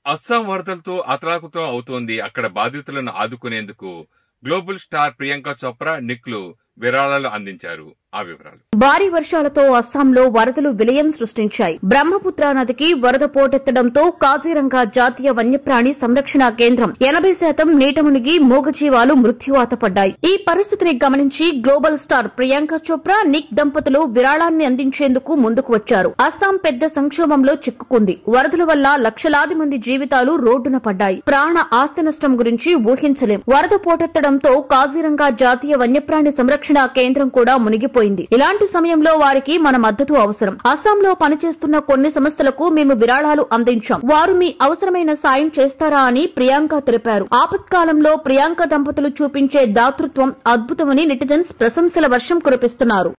అస్సాం వరదలతో అతలాకుతం అవుతోంది అక్కడ బాధితులను ఆదుకునేందుకు గ్లోబల్ స్టార్ ప్రియాంక చోప్రా నిక్లు విరాళాలు అందించారు ఆ వివరాలు భారీ వర్షాలతో అస్సాంలో వరదలు విలయం సృష్టించాయి బ్రహ్మపుత్ర నదికి వరద పోటెత్తడంతో కాజీరంగా జాతీయ వన్యప్రాణి సంరక్షణ కేంద్రం ఎనభై శాతం నీట మునిగి మూగజీవాలు మృత్యువాత పడ్డాయి ఈ పరిస్థితిని గమనించి global star Priyanka Chopra Nick దంపతులు విరాళాన్ని అందించేందుకు ముందుకు వచ్చారు అస్సాం పెద్ద సంక్షోభంలో చిక్కుకుంది వరదల వల్ల లక్షలాది మంది జీవితాలు రోడ్డున పడ్డాయి ప్రాణ ఆస్తి నష్టం గురించి ఊహించలేం వరద పోటెత్తడంతో కాజీరంగా జాతీయ వన్యప్రాణి సంరక్షణ కేంద్రం కూడా మునిగిపోయింది ఇలాంటి సమయంలో వారికి మన మద్దతు అవసరం అస్సాంలో పనిచేస్తున్న కొన్ని సంస్థలకు మేము విరాళాలు అందించాం వారు మీ అవసరమైన సాయం చేస్తారా అని ప్రియాంక తెలిపారు ఆపత్కాలంలో ప్రియాంక దంపతులు చూపించే దాతృత్వం అద్భుతమని నెటిజన్స్ ప్రశంసల వర్షం కురిపిస్తున్నారు